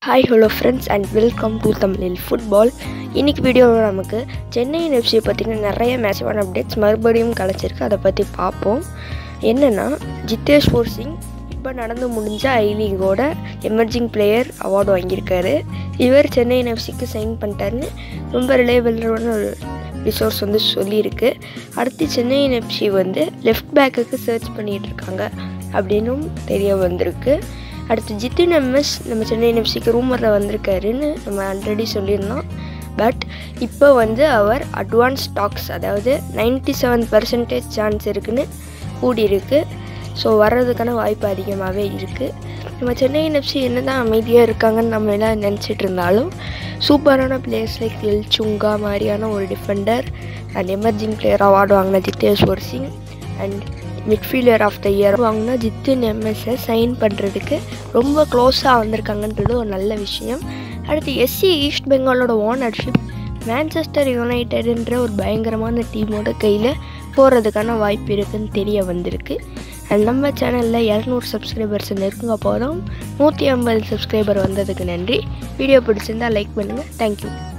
hi hello friends and welcome to தமிழில் football இன்னைக்கு வீடியோவில் நமக்கு சென்னை எஃப்சியை பற்றின நிறைய மேட்சான அப்டேட்ஸ் மறுபடியும் கிடச்சிருக்கு அதை பற்றி பார்ப்போம் என்னென்னா ஜித்தேஷ்வர் சிங் இப்போ நடந்து முடிஞ்ச ஐ லீகோட எமர்ஜிங் பிளேயர் அவார்டு வாங்கியிருக்காரு இவர் சென்னை எஃப்சிக்கு சைன் பண்ணிட்டாருன்னு ரொம்ப ரிலேபிளான ஒரு ரிசோர்ஸ் வந்து சொல்லியிருக்கு அடுத்து சென்னை எஃப்சி வந்து லெஃப்ட் பேக்குக்கு சர்ச் பண்ணிகிட்டு இருக்காங்க அப்படின்னும் தெரிய வந்திருக்கு அடுத்து ஜித்தின் எம்எஸ் நம்ம சென்னை எஃப்சிக்கு ரூமரில் வந்திருக்காருன்னு நம்ம ஆல்ரெடி சொல்லியிருந்தோம் பட் இப்போ வந்து அவர் அட்வான்ஸ் ஸ்டாக்ஸ் அதாவது நைன்டி செவன் பர்சன்டேஜ் சான்ஸ் இருக்குன்னு கூடியிருக்கு ஸோ வர்றதுக்கான வாய்ப்பு அதிகமாகவே இருக்குது நம்ம சென்னை எஃப்சி என்ன தான் அமைதியாக இருக்காங்கன்னு நம்ம எல்லாம் நினச்சிட்டு இருந்தாலும் சூப்பரான பிளேயர்ஸ் லைக் எல் சுங்கா மாதிரியான ஒரு defender and emerging player award வாங்கின Jitheshwar Singh and midfielder of the year வாங்கினா ஜித்தின் எம்எஸ்ஸை சைன் பண்ணுறதுக்கு ரொம்ப க்ளோஸாக வந்திருக்காங்கன்றது ஒரு நல்ல விஷயம் அடுத்து எஸ்சி ஈஸ்ட் பெங்காலோட ஓனர்ஷிப் மேன்செஸ்டர் யுனைடெடுன்ற ஒரு பயங்கரமான டீமோட கையில் போகிறதுக்கான வாய்ப்பு இருக்குன்னு தெரிய வந்திருக்கு அண்ட் நம்ம சேனலில் இரநூறு சப்ஸ்கிரைபர்ஸ் நெருங்க போகிறோம் நூற்றி ஐம்பது சப்ஸ்கிரைபர் வந்ததுக்கு நன்றி வீடியோ பிடிச்சிருந்தா லைக் பண்ணுங்கள் தேங்க்யூ